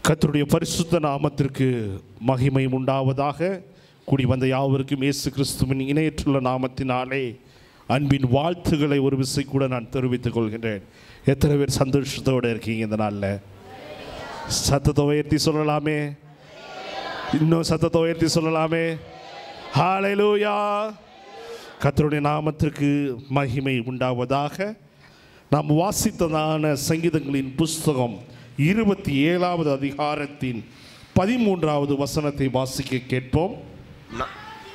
கர்த்தருடைய பரிசுத்த நாமத்திற்கு மகிமை உண்டாவதாக கூடி வந்த யாவருக்கும் இயேசு கிறிஸ்துவின் இணையற்றுள்ள நாமத்தினாலே அன்பின் வாழ்த்துக்களை ஒரு விசை கூட நான் தெரிவித்துக் கொள்கின்றேன் எத்தனை பேர் சந்தோஷத்தோடு இருக்கீங்க இந்த நாளில் சத்தத்தை உயர்த்தி சொல்லலாமே இன்னும் சத்தத்தை உயர்த்தி சொல்லலாமே ஹalleluya கர்த்தருடைய நாமத்திற்கு மகிமை உண்டாவதாக நாம் வாசித்ததான சங்கீதங்களின் புஸ்தகம் இருபத்தி ஏழாவது அதிகாரத்தின் பதிமூன்றாவது வசனத்தை வாசிக்க கேட்போம் நா-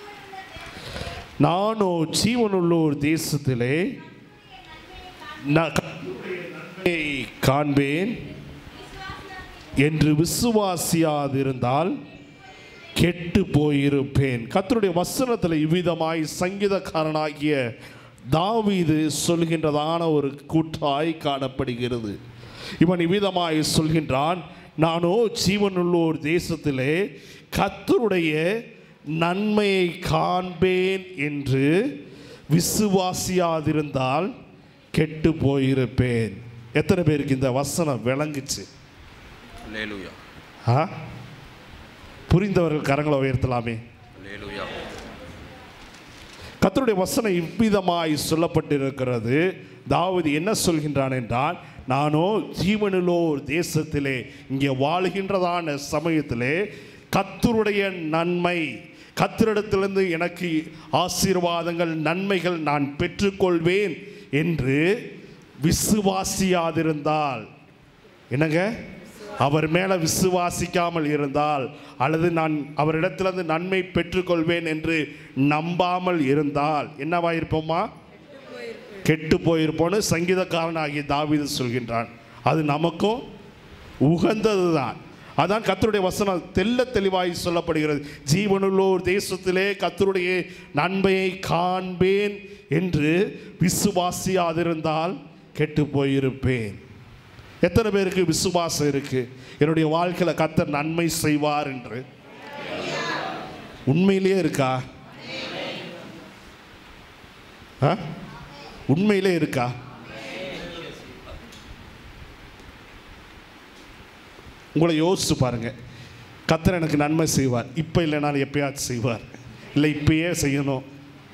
நானோ ஜீவனுள்ளோர் தேசத்திலே நான் கர்த்தருடைய நன்மையை காண்பேன் என்று விசுவாசியாதிருந்தால் கெட்டு போயிருப்பேன் கர்த்தருடைய வசனத்தில் இவ்விதமாய் சங்கீதக்காரனாகிய தாவீது சொல்கின்றதான ஒரு கூட்டாய் காணப்படுகிறது இவன் இவ்விதமாய் சொல்கின்றான் நானோ ஜீவனுள்ளோர் தேசத்திலே கர்த்தருடைய நன்மையை காண்பேன் என்று விசுவாசியாதிருந்தால் கெட்டு போயிருப்பேன் எத்தனை பேருக்கு இந்த வசனம் விளங்குச்சு அல்லேலூயா ஆ புரிந்தவர்கள் கரங்களை உயர்த்தலாமே அல்லேலூயா கர்த்தருடைய வசனம் இவ்விதமாய் சொல்லப்பட்டிருக்கிறது தாவீது என்ன சொல்கின்றான் என்றால் நானோ ஜீவனிலோர் தேசத்திலே இங்கே வாழுகின்றதான சமயத்திலே கர்த்தருடைய நன்மை கத்திரிடத்திலிருந்து எனக்கு ஆசீர்வாதங்கள் நன்மைகள் நான் பெற்றுக்கொள்வேன் என்று விசுவாசியாதிருந்தால் என்னங்க அவர் மேலே விசுவாசிக்காமல் இருந்தால் அல்லது நான் அவரிடத்திலிருந்து நன்மை பெற்றுக்கொள்வேன் என்று நம்பாமல் இருந்தால் என்னவா இருப்போமா கெட்டு போயிருப்போன்னு சங்கீதக்காரன் ஆகிய தாவீது சொல்கின்றான் அது நமக்கும் உகந்தது தான் அதான் கத்தருடைய வசனம் தெல்ல தெளிவாய் சொல்லப்படுகிறது ஜீவனுள்ளோர் தேசத்திலே கத்தருடைய நன்மையை காண்பேன் என்று விசுவாசியாதிருந்தால் கெட்டு போயிருப்பேன் எத்தனை பேருக்கு விசுவாசம் இருக்கு என்னுடைய வாழ்க்கையில் கத்தர் நன்மை செய்வார் என்று உண்மையிலேயே இருக்கா ஆ? உண்மையிலே இருக்கா உங்களை யோசிச்சு பாருங்க கத்தர் எனக்கு நன்மை செய்வார் இப்போ இல்லைனாலும் எப்பயாச்சும் செய்வார் இல்லை இப்பயே செய்யணும்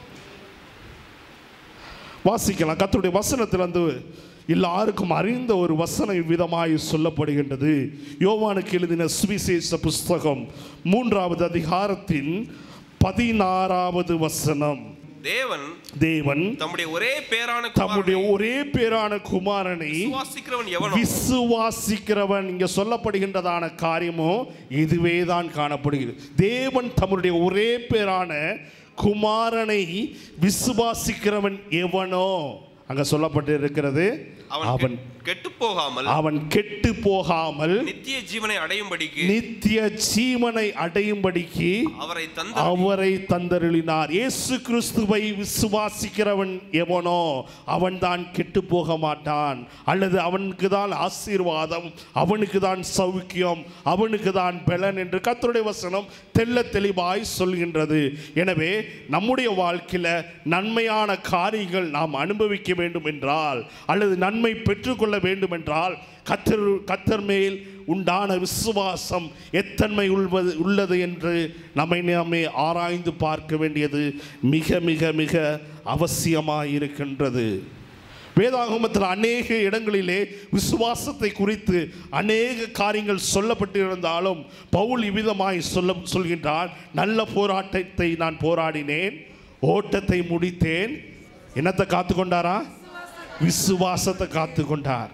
வாசிக்கலாம் கர்த்தருடைய வசனத்தில் வந்து எல்லாருக்கும் அறிந்த ஒரு வசனம் இவ்விதமாய் சொல்லப்படுகின்றது யோவானுக்கு எழுதின சுவிசேஷ புஸ்தகம் மூன்றாவது அதிகாரத்தின் பதினாறாவது வசனம் தேவன் தேவன் தம்முடைய ஒரே பேரான தம்முடைய குமாரனை ஒரே பேரான குமாரனை விசுவாசிக்கிறவன் எவனோ விசுவாசிக்கிறவன் இங்க சொல்லப்படுகின்றதான காரியமோ இதுவே தான் காணப்படுகிறது தேவன் தம்முடைய ஒரே பேரான குமாரனை விசுவாசிக்கிறவன் எவனோ அங்க சொல்லப்பட்டு இருக்கிறது அவன் அவன் கெட்டு போகாமல் அவன் கெட்டு போகாமல் நித்திய ஜீவனை அடையும்படிக்கு நித்திய ஜீவனை அடையும்படிக்கு அவரை தந்த அவரை தந்தருளினார் இயேசு கிறிஸ்துவை விசுவாசிக்கிறவன் எவனோ அவன் தான் கெட்டு போக மாட்டான் அல்லது அவனுக்கு தான் ஆசீர்வாதம் அவனுக்கு தான் சௌக்கியம் அவனுக்கு தான் பலன் என்று கர்த்தருடைய வசனம் தெள்ள தெளிவாய் சொல்கின்றது எனவே நம்முடைய வாழ்க்கையில் நன்மையான காரியங்கள் நாம் அனுபவிக்க வேண்டும் என்றால் அல்லது நன்மை பெற்றுக்கொள்ள வேண்டும் என்றால் கத்தர் கத்தர் மேல் உண்டான விசுவாசம் எத்தன்மை உள்வது உள்ளது என்று நம்மை நாமே ஆராய்ந்து பார்க்க வேண்டியது மிக மிக மிக அவசியமாக இருக்கின்றது வேதாகமத்தில் அநேக இடங்களிலே விசுவாசத்தை குறித்து அநேக காரியங்கள் சொல்லப்பட்டிருந்தாலும் பவுல் இவ்விதமாய் சொல்ல சொல்கின்றார் நல்ல போராட்டத்தை நான் போராடினேன் ஓட்டத்தை முடித்தேன் என்னத்தை காத்து கொண்டாரா விசுவாசத்தை காத்து கொண்டார்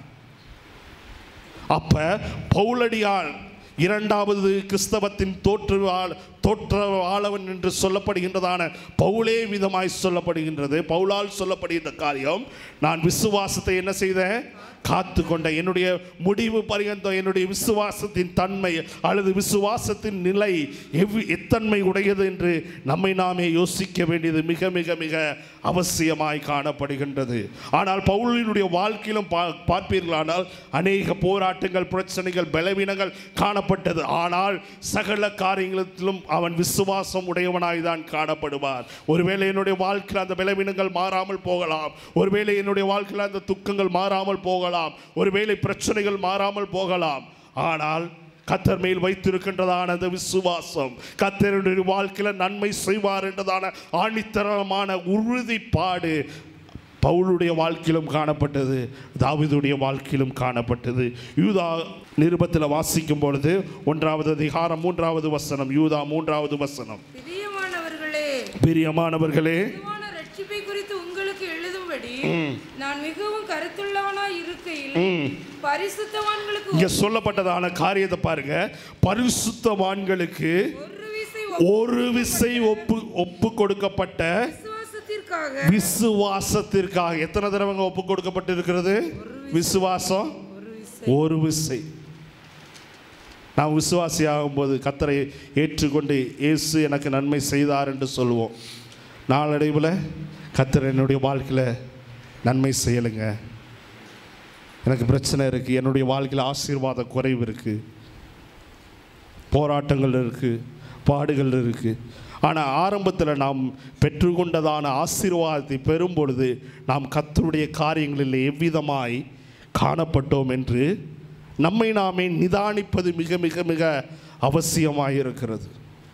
அப்ப பவுலடியார் இரண்டாவது கிறிஸ்தவத்தின் தோற்றுவாள் தோற்றவாளவன் என்று சொல்லப்படுகின்றதான பவுலே விதமாய் சொல்லப்படுகின்றது பவுலால் சொல்லப்படுகின்ற காரியம் நான் விசுவாசத்தை என்ன செய்தேன் காத்து கொண்ட என்னுடைய முடிவு பரியந்தம் என்னுடைய விசுவாசத்தின் தன்மை அல்லது விசுவாசத்தின் நிலை எவ் எத்தன்மை உடையது என்று நம்மை நாமே யோசிக்க வேண்டியது மிக மிக மிக அவசியமாய் காணப்படுகின்றது ஆனால் பவுலினுடைய வாழ்க்கையிலும் பா பார்ப்பீர்களானால் அநேக போராட்டங்கள் பிரச்சனைகள் பலவீனங்கள் காணப்பட்டது ஆனால் சகல காரியங்களிலும் அவன் விசுவாசம் உடையவனாய் தான் காணப்படுவார் ஒருவேளை என்னுடைய வாழ்க்கையில் அந்த பலவீனங்கள் மாறாமல் போகலாம் ஒருவேளை என்னுடைய வாழ்க்கையில் அந்த துக்கங்கள் மாறாமல் போகலாம் ஒருவேளை பிரச்சனைகள் மாறாமல் போகலாம் ஆனால் கத்தர் மேல் வைத்திருக்கின்றதான அந்த விசுவாசம் கத்தருடைய வாழ்க்கையில நன்மை செய்வார் என்றதான ஆணித்தரமான உறுதிப்பாடு பவுலுடைய வாழ்க்கையிலும் காணப்பட்டது தாவீதுடைய வாழ்க்கையிலும் காணப்பட்டது யூதா நிருபத்தில் வாசிக்கும் பொழுது ஒன்றாவது அதிகாரம் மூன்றாவது வசனம் யூதா மூன்றாவது வசனம் பிரியமானவர்களே பிரியமானவர்களே பொதுவான ரட்சிப்பை குறித்து உங்களுக்கு எழுதும்படி நான் மிகவும் கருத்துள்ளவனாய் இருக்கையில் பரிசுத்தவான்களுக்கு இங்க சொல்லப்பட்டதான காரியத்தை பாருங்க பரிசுத்தவான்களுக்கு ஒரு விசை ஒரு விசை ஒப்பு ஒப்பு கொடுக்கப்பட்ட விசுவாசத்திற்காக விசுவாசத்திற்காக எத்தனை தடவைங்க ஒப்பு கொடுக்கப்பட்டிருக்கிறது விசுவாசம் ஒரு விசை நாம் விசுவாசி ஆகும்போது கத்தரை ஏற்றுக்கொண்டு இயேசு எனக்கு நன்மை செய்தார் என்று சொல்லுவோம் நாளடைவில் கத்தர் என்னுடைய வாழ்க்கையில் நன்மை செய்யலைங்க எனக்கு பிரச்சனை இருக்குது என்னுடைய வாழ்க்கையில் ஆசீர்வாத குறைவு இருக்குது போராட்டங்கள் இருக்குது பாடுகள் இருக்குது ஆனால் ஆரம்பத்தில் நாம் பெற்றுக்கொண்டதான ஆசீர்வாதத்தை பெறும் பொழுது நாம் கத்தருடைய காரியங்களில் எவ்விதமாய் காணப்பட்டோம் என்று நம்மை நாமே நிதானிப்பது மிக மிக மிக அவசியமாக இருக்கிறது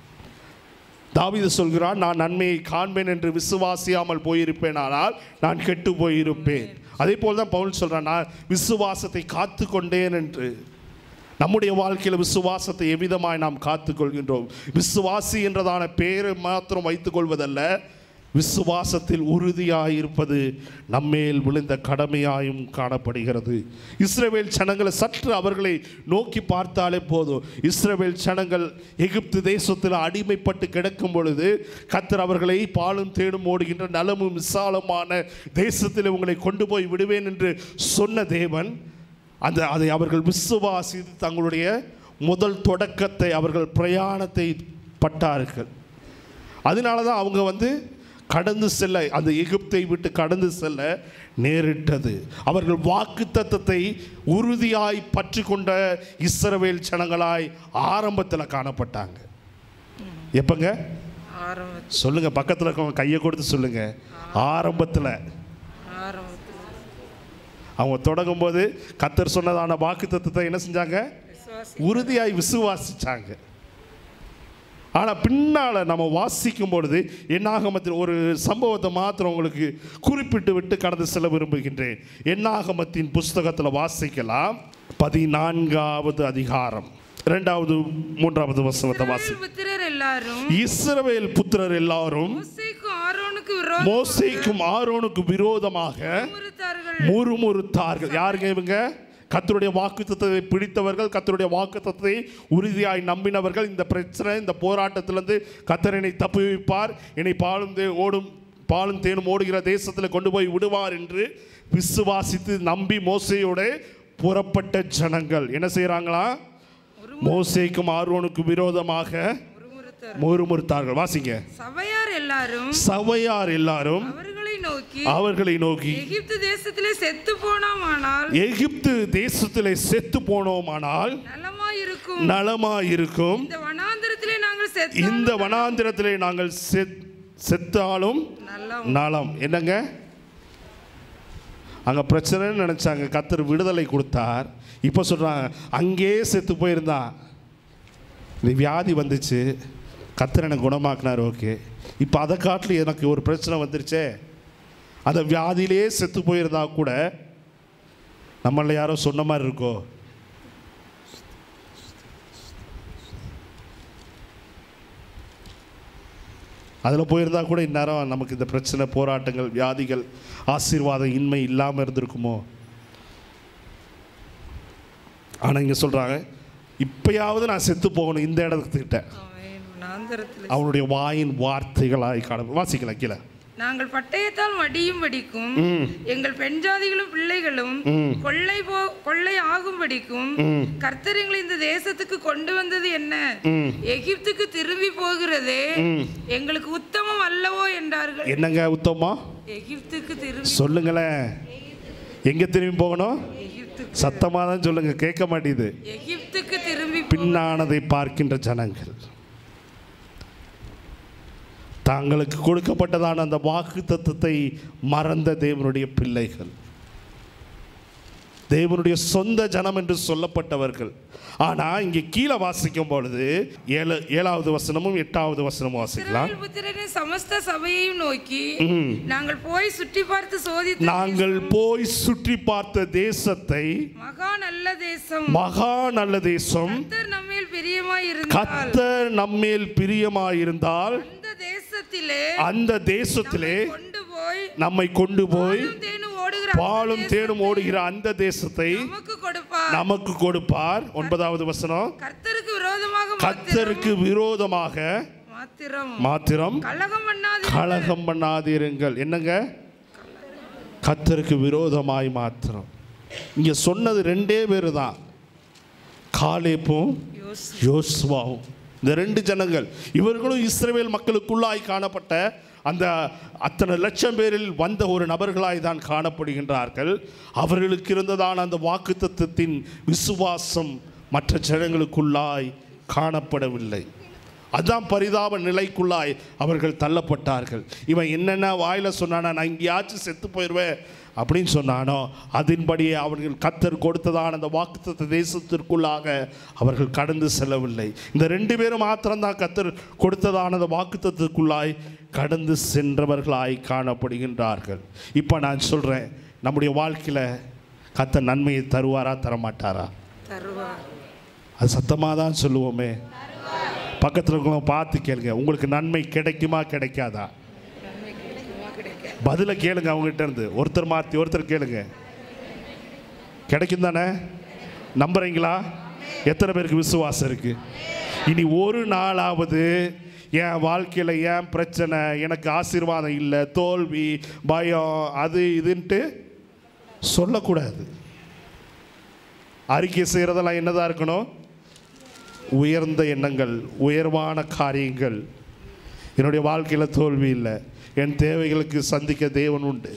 தாவீது சொல்கிறான் நான் நன்மையை காண்பேன் என்று விசுவாசியாமல் போயிருப்பேன் ஆனால் நான் கெட்டு போயிருப்பேன் அதே போல் தான் பவுல் சொல்றான் நான் விசுவாசத்தை காத்து கொண்டேன் என்று நம்முடைய வாழ்க்கையில் விசுவாசத்தை எவ்விதமாய் நாம் காத்துக்கொள்கின்றோம் விசுவாசி என்றதான பெயரை மாத்திரம் வைத்துக் கொள்வதல்ல விசுவாசத்தில் உறுதியாய் இருப்பது நம்மேல் விழுந்த கடமையாயும் காணப்படுகிறது இஸ்ரவேல் ஜனங்களை சற்று அவர்களை நோக்கி பார்த்தாலே போதும் இஸ்ரவேல் ஜனங்கள் எகிப்து தேசத்தில் அடிமைப்பட்டு கிடக்கும் பொழுது கத்தர் அவர்களை பாலும் தேடும் ஓடுகின்ற நலமும் விசாலமான தேசத்தில் உங்களை கொண்டு போய் விடுவேன் என்று சொன்ன தேவன் அந்த அதை அவர்கள் விசுவாசித்து தங்களுடைய முதல் தொடக்கத்தை அவர்கள் பிரயாணத்தை பட்டார்கள் அதனால தான் அவங்க வந்து கடந்து செல்ல அந்த எகிப்தை விட்டு கடந்து செல்ல நேரிட்டது அவர்கள் வாக்கு தத்தத்தை உறுதியாய் பற்றி கொண்ட இஸ்ரவேல் ஜனங்களாய் ஆரம்பத்தில் காணப்பட்டாங்க எப்பங்க ஆரம்ப சொல்லுங்க பக்கத்தில் இருக்கவங்க கையை கொடுத்து சொல்லுங்க ஆரம்பத்தில் ஆரம்பத்தில் அவங்க தொடங்கும் போது கத்தர் சொன்னதான வாக்கு தத்துவத்தை என்ன செஞ்சாங்க விசுவாசி உறுதியாய் விசுவாசிச்சாங்க ஆனால் பின்னால் நம்ம வாசிக்கும் பொழுது என்னாகமத்தில் ஒரு சம்பவத்தை மாத்திரம் உங்களுக்கு குறிப்பிட்டு விட்டு கடந்து செல்ல விரும்புகின்றேன் என்னாகமத்தின் புஸ்தகத்தில் வாசிக்கலாம் பதினான்காவது அதிகாரம் இரண்டாவது மூன்றாவது வசனத்தை வாசி இஸ்ரவேல் புத்திரர் எல்லாரும் இஸ்ரவேல் புத்திரர் எல்லாரும் மோசேக்கும் ஆரோனுக்கு விரோதம் மோசேக்கும் ஆரோனுக்கு விரோதமாக முறுத்தார்கள் முறுமுறுத்தார்கள் யாருங்க இவங்க கத்தருடைய வாக்கு பிடித்தவர்கள் கத்தருடைய வாக்கு உறுதியாய் நம்பினவர்கள் இந்த பிரச்சனை இந்த போராட்டத்திலிருந்து கத்தர் என்னை தப்புவிப்பார் என்னை பாலும் தே ஓடும் பாலும் தேனும் ஓடுகிற தேசத்தில் கொண்டு போய் விடுவார் என்று விசுவாசித்து நம்பி மோசையோட புறப்பட்ட ஜனங்கள் என்ன செய்கிறாங்களா மோசேக்கும் ஆர்வனுக்கு விரோதமாக முறுமுறுத்தார் முறுமுறுத்தார்கள் வாசிங்க சபையார் எல்லாரும் சபையார் எல்லாரும் அவர்களை நோக்கி அவர்களை நோக்கி எகிப்து தேசத்திலே செத்து போனோமானால் எகிப்து தேசத்திலே செத்து போனோமானால் நலமாயிருக்கும் நலமாயிருக்கும் இந்த வனாந்திரத்திலே நாங்கள் செத்து இந்த வனாந்திரத்திலே நாங்கள் செத்- செத்தாலும் நலம் நலம் என்னங்க அங்கே பிரச்சனைன்னு நினச்சாங்க கத்தர் விடுதலை கொடுத்தார் இப்போ சொல்கிறாங்க அங்கேயே செத்து போயிருந்தா இந்த வியாதி வந்துச்சு கத்தர் எனக்கு குணமாக்குனார் ஓகே இப்போ அதை காட்டிலும் எனக்கு ஒரு பிரச்சனை வந்துருச்சே அந்த வியாதியிலே செத்து போயிருந்தா கூட நம்மள யாரோ சொன்ன மாதிரி இருக்கோ அதில் போயிருந்தா கூட இந்நேரம் நமக்கு இந்த பிரச்சனை போராட்டங்கள் வியாதிகள் ஆசீர்வாதம் இன்மை இல்லாமல் இருந்திருக்குமோ ஆனால் இங்கே சொல்கிறாங்க இப்பயாவது நான் செத்து போகணும் இந்த இடத்துக்கிட்ட ஆமென். வனாந்திரத்திலே அவனுடைய வாயின் வார்த்தைகளாய் காண வாசிக்கலாம் கீழே நாங்கள் பட்டயத்தால் மடியும்படிக்கும் எங்கள் பெண்ஜாதிகளும் பிள்ளைகளும் கொள்ளை போ கொள்ளை ஆகும்படிக்கும் கர்த்தர் எங்களை இந்த தேசத்துக்கு கொண்டு வந்தது என்ன எகிப்துக்கு திரும்பி போகிறதே எங்களுக்கு உத்தமம் அல்லவோ என்றார்கள் என்னங்க உத்தமா எகிப்துக்கு திரும்பி சொல்லுங்களேன் எங்கே திரும்பி போகணும் எகிப்துக்கு சத்தமாக தான் சொல்லுங்க கேட்க மாட்டேது எகிப்துக்கு திரும்பி போ- பின்னானதை பார்க்கின்ற ஜனங்கள் தாங்களுக்கு கொடுக்கப்பட்டதான அந்த வாக்கு தத்துவத்தை மறந்த தேவனுடைய பிள்ளைகள் தேவனுடைய சொந்த ஜனம் என்று சொல்லப்பட்டவர்கள் ஆனா இங்கே கீழே வாசிக்கும் பொழுது ஏழு ஏழாவது வசனமும் எட்டாவது வசனமும் வாசிக்கலாம் இஸ்ரவேல் புத்திரரின் சமஸ்த சபையையும் நோக்கி நாங்கள் போய் சுற்றி பார்த்து சோதித்து நாங்கள் போய் சுற்றி பார்த்த தேசத்தை மகா நல்ல தேசம் மகா நல்ல தேசம் கர்த்தர் நம்மேல் பிரியமாய் இருந்தால் கத்தர் நம்மேல் பிரியமாயிருந்தால் அந்த தேசத்திலே அந்த தேசத்திலே கொண்டு போய் நம்மை கொண்டு போய் பாலும் தேனும் ஓடுகிற பாலும் அந்த தேடும் ஓடுகிற அந்த தேசத்தை நமக்கு கொடுப்பார் நமக்கு கொடுப்பார் ஒன்பதாவது வசனம் கர்த்தருக்கு விரோதமாக கத்தருக்கு விரோதமாக மாத்திரம் மாத்திரம் கலகம் பண்ணாது கலகம் பண்ணாதிருங்கள் என்னங்க கத்தருக்கு விரோதமாய் மாத்திரம் இங்க சொன்னது ரெண்டே பேர் தான் காலேப்பும் யோசுவாவும் இந்த ரெண்டு ஜனங்கள் இவர்களும் இஸ்ரவேல் மக்களுக்குள்ளாய் காணப்பட்ட அந்த அத்தனை லட்சம் பேரில் வந்த ஒரு நபர்களாய் தான் காணப்படுகின்றார்கள் அவர்களுக்கு இருந்ததான அந்த வாக்குத்தத்தத்தின் விசுவாசம் மற்ற ஜனங்களுக்குள்ளாய் காணப்படவில்லை அதான் பரிதாப நிலைக்குள்ளாய் அவர்கள் தள்ளப்பட்டார்கள் இவன் என்னென்ன வாயில சொன்னானா நான் எங்கேயாச்சும் செத்து போயிடுவேன் அப்படின்னு சொன்னானோ அதன்படியே அவர்கள் கத்தர் கொடுத்ததான அந்த வாக்குத்தத்த தேசத்திற்குள்ளாக அவர்கள் கடந்து செல்லவில்லை இந்த ரெண்டு பேரும் மாத்திரம்தான் கத்தர் கொடுத்ததான அந்த வாக்குத்தத்துக்குள்ளாய் கடந்து சென்றவர்களாய் காணப்படுகின்றார்கள் இப்போ நான் சொல்கிறேன் நம்முடைய வாழ்க்கையில் கத்தர் நன்மையை தருவாரா தரமாட்டாரா தருவார் அது சத்தமாக தான் சொல்லுவோமே பக்கத்தில் இருக்கிறவங்க பார்த்து கேளுங்க உங்களுக்கு நன்மை கிடைக்குமா கிடைக்காதா நன்மை கிடைக்குமா கிடைக்காது பதிலை கேளுங்க அவங்ககிட்ட இருந்து ஒருத்தர் மாற்றி ஒருத்தர் கேளுங்க கிடைக்கும் தானே நம்புறீங்களா எத்தனை பேருக்கு விசுவாசம் இருக்கு இனி ஒரு நாளாவது என் வாழ்க்கையில் ஏன் பிரச்சனை எனக்கு ஆசீர்வாதம் இல்லை தோல்வி பயம் அது இதுன்ட்டு சொல்லக்கூடாது அறிக்கை செய்கிறதெல்லாம் என்னதான் இருக்கணும் உயர்ந்த எண்ணங்கள் உயர்வான காரியங்கள் என்னுடைய வாழ்க்கையில் தோல்வி இல்லை என் தேவைகளுக்கு சந்திக்க தேவன் உண்டு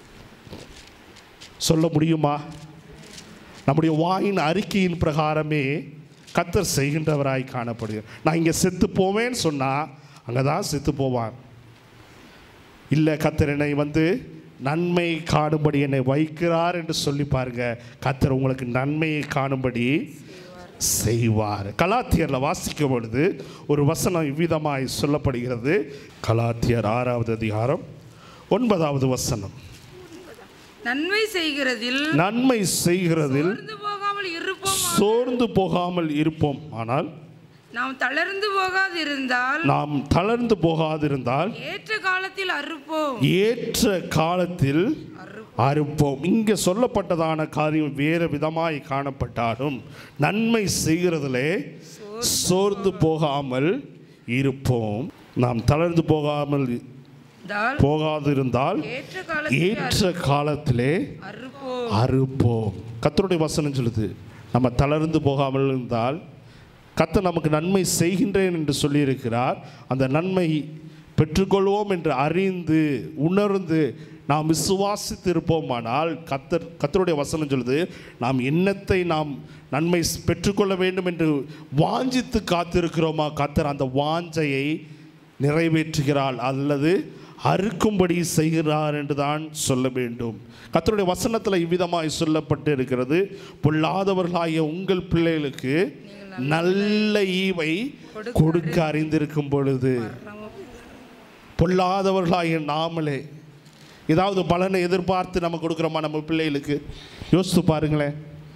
சொல்ல முடியுமா நம்முடைய வாயின் அறிக்கையின் பிரகாரமே கத்தர் செய்கின்றவராய் காணப்படுகிறார் நான் இங்கே செத்து போவேன்னு சொன்னால் அங்கே தான் செத்து போவான் இல்லை கத்தர் என்னை வந்து நன்மை காணும்படி என்னை வைக்கிறார் என்று சொல்லி பாருங்க கத்தர் உங்களுக்கு நன்மையை காணும்படி செய்வார் கலாத்தியரில் வாசிக்கும் பொழுது ஒரு வசனம் இவ்விதமாய் சொல்லப்படுகிறது கலாத்தியர் ஆறாவது அதிகாரம் ஒன்பதாவது வசனம் நன்மை செய்கிறதில் நன்மை செய்கிறதில் சோர்ந்து போகாமல் இருப்போம் சோர்ந்து போகாமல் இருப்போம் ஆனால் நாம் தளர்ந்து போகாதிருந்தால் நாம் தளர்ந்து போகாதிருந்தால் ஏற்ற காலத்தில் அறுப்போம் ஏற்ற காலத்தில் அறுப்போம் இங்கே சொல்லப்பட்டதான காரியம் வேறு விதமாய் காணப்பட்டாலும் நன்மை செய்கிறதிலே சோர்ந்து போகாமல் இருப்போம் நாம் தளர்ந்து போகாமல் தால் போகாதிருந்தால் ஏற்ற காலத்தில் ஏற்ற காலத்திலே அறுப்போம் அறுப்போம் கத்தருடைய வசனம் சொல்லுது நம்ம தளர்ந்து போகாமல் இருந்தால் கத்தர் நமக்கு நன்மை செய்கின்றேன் என்று சொல்லியிருக்கிறார் அந்த நன்மை பெற்றுக்கொள்வோம் என்று அறிந்து உணர்ந்து நாம் விசுவாசித்திருப்போமானால் கத்தர் கத்தருடைய வசனம் சொல்லுது நாம் எண்ணத்தை நாம் நன்மை பெற்றுக்கொள்ள வேண்டும் என்று வாஞ்சித்து காத்திருக்கிறோமா கத்தர் அந்த வாஞ்சையை நிறைவேற்றுகிறாள் அல்லது அறுக்கும்படி செய்கிறார் என்று தான் சொல்ல வேண்டும் கர்த்தருடைய வசனத்தில் இவ்விதமாய் சொல்லப்பட்டு இருக்கிறது பொல்லாதவர்களாகிய உங்கள் பிள்ளைகளுக்கு நல்ல ஈவை கொடுக்க அறிந்திருக்கும் பொழுது பொல்லாதவர்களாகிய நாமளே ஏதாவது பலனை எதிர்பார்த்து நம்ம கொடுக்குறோமா நம்ம பிள்ளைகளுக்கு யோசித்து பாருங்களேன்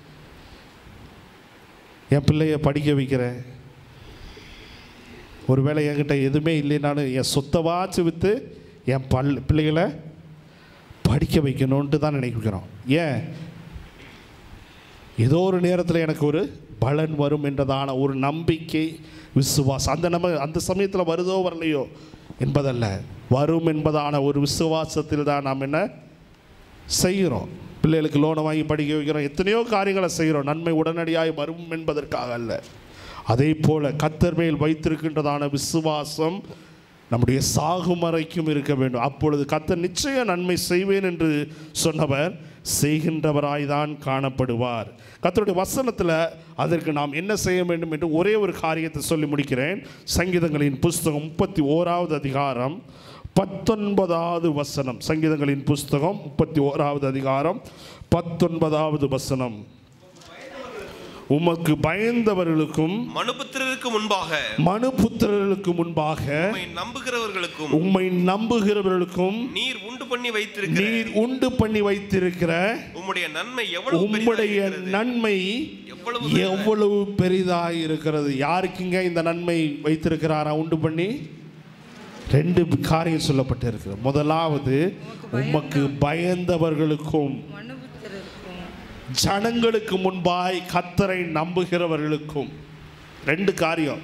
என் பிள்ளைய படிக்க வைக்கிறேன் ஒருவேளை என்கிட்ட எதுவுமே இல்லைனாலும் என் சொத்தவாச்சு விற்று என் பல் பிள்ளைகளை படிக்க வைக்கணுன்ட்டு தான் நினைக்கிறோம் ஏன் ஏதோ ஒரு நேரத்தில் எனக்கு ஒரு பலன் வரும் என்றதான ஒரு நம்பிக்கை விசுவாசம் அந்த நம்ம அந்த சமயத்தில் வருதோ வரலையோ என்பதல்ல வரும் என்பதான ஒரு விசுவாசத்தில் தான் நாம் என்ன செய்கிறோம் பிள்ளைகளுக்கு லோனை வாங்கி படிக்க வைக்கிறோம் எத்தனையோ காரியங்களை செய்கிறோம் நன்மை உடனடியாய் வரும் என்பதற்காக அல்ல அதே போல கத்தர் மேல் வைத்திருக்கின்றதான விசுவாசம் நம்முடைய சாகுமறைக்கும் இருக்க வேண்டும் அப்பொழுது கத்தர் நிச்சய நன்மை செய்வேன் என்று சொன்னவர் செய்கின்றவராய்தான் காணப்படுவார் கத்தருடைய வசனத்தில் அதற்கு நாம் என்ன செய்ய வேண்டும் என்று ஒரே ஒரு காரியத்தை சொல்லி முடிக்கிறேன் சங்கீதங்களின் புஸ்தகம் முப்பத்தி ஓராவது அதிகாரம் பத்தொன்பதாவது வசனம் சங்கீதங்களின் புஸ்தகம் முப்பத்தி ஓராவது அதிகாரம் பத்தொன்பதாவது வசனம் உமக்கு பயந்தவர்களுக்கும் மனுபுத்திரருக்கு முன்பாக மனுபுத்திரர்களுக்கு முன்பாக உம்மை நம்புகிறவர்களுக்கும் உம்மை நம்புகிறவர்களுக்கும் நீர் உண்டு பண்ணி வைத்திருக்கிற நீர் உண்டு பண்ணி வைத்திருக்கிற உம்முடைய நன்மை எவ்வளவு உம்முடைய பெரிதாயிருக்கிறது. நன்மை எவ்வளவு எவ்வளவு பெரிதாக இருக்கிறது யாருக்குங்க இந்த நன்மை வைத்திருக்கிறாரா உண்டு பண்ணி ரெண்டு காரியம் சொல்லப்பட்டிருக்கு முதலாவது உமக்கு பயந்தவர்களுக்கும் மனுபுத்திரருக்கும் ஜனங்களுக்கு முன்பாய் கத்தரை நம்புகிறவர்களுக்கும் ரெண்டு காரியம்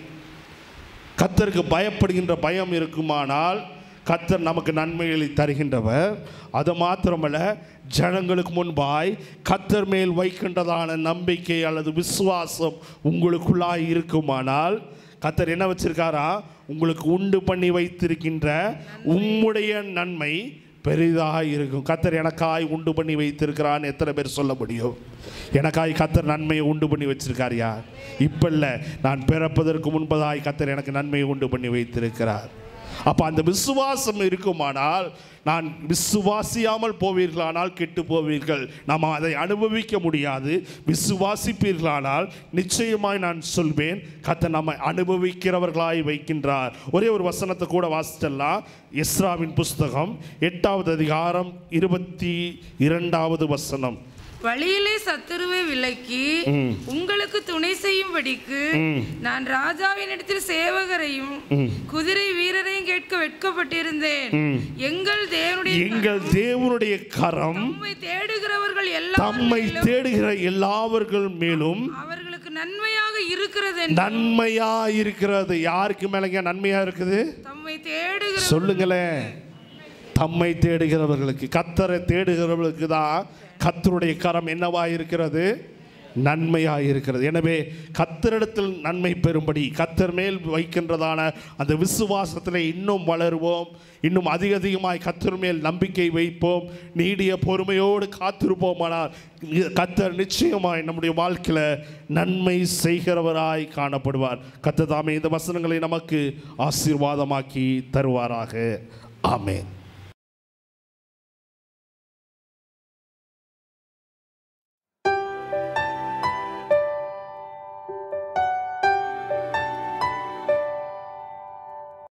கத்தருக்கு பயப்படுகின்ற பயம் இருக்குமானால் கத்தர் நமக்கு நன்மைகளை தருகின்றவர் அது மாத்திரமல்ல ஜனங்களுக்கு முன்பாய் கத்தர் மேல் வைக்கின்றதான நம்பிக்கை அல்லது விசுவாசம் உங்களுக்குள்ளாய் இருக்குமானால் கத்தர் என்ன வச்சிருக்காரா உங்களுக்கு உண்டு பண்ணி வைத்திருக்கின்ற உம்முடைய நன்மை பெரிதாக இருக்கும் கத்தர் எனக்காய் உண்டு பண்ணி வைத்திருக்கிறான்னு எத்தனை பேர் சொல்ல முடியும் எனக்காய் கத்தர் நன்மையை உண்டு பண்ணி வச்சிருக்காருயா இப்போ இல்லை நான் பிறப்பதற்கு முன்பதாய் கத்தர் எனக்கு நன்மையை உண்டு பண்ணி வைத்திருக்கிறார் அப்போ அந்த விசுவாசம் இருக்குமானால் நான் விசுவாசியாமல் போவீர்களானால் கெட்டு போவீர்கள் நாம் அதை அனுபவிக்க முடியாது விசுவாசிப்பீர்களானால் நிச்சயமாய் நான் சொல்வேன் கத்த நம்மை அனுபவிக்கிறவர்களாய் வைக்கின்றார் ஒரே ஒரு வசனத்தை கூட வாசிச்சிடலாம் எஸ்ராவின் புஸ்தகம் எட்டாவது அதிகாரம் இருபத்தி இரண்டாவது வசனம் வழியிலே சத்துருவை விலக்கி உங்களுக்கு துணை செய்யும்படிக்கு நான் ராஜாவின் இடத்தில் சேவகரையும் குதிரை வீரரையும் கேட்க வெட்கப்பட்டிருந்தேன் எங்கள் தேவனுடைய எங்கள் தேவனுடைய கரம் தம்மை தேடுகிறவர்கள் எல்லாம் தம்மை தேடுகிற எல்லாவர்கள் மேலும் அவர்களுக்கு நன்மையாக இருக்கிறது என்று நன்மையா இருக்கிறது யாருக்கு மேலங்க நன்மையா இருக்குது தம்மை தேடுகிற சொல்லுங்களேன் தம்மை தேடுகிறவர்களுக்கு கத்தரை தேடுகிறவர்களுக்கு தான் கத்தருடைய கரம் என்னவா இருக்கிறது நன்மையாக இருக்கிறது எனவே கத்தரிடத்தில் நன்மை பெறும்படி கத்தர் மேல் வைக்கின்றதான அந்த விசுவாசத்தில் இன்னும் வளருவோம் இன்னும் அதிக அதிகமாய் கத்தர் மேல் நம்பிக்கை வைப்போம் நீடிய பொறுமையோடு காத்திருப்போமானால் கத்தர் நிச்சயமாய் நம்முடைய வாழ்க்கையில் நன்மை செய்கிறவராய் காணப்படுவார் கத்தர் தாமே இந்த வசனங்களை நமக்கு ஆசீர்வாதமாக்கி தருவாராக ஆமென்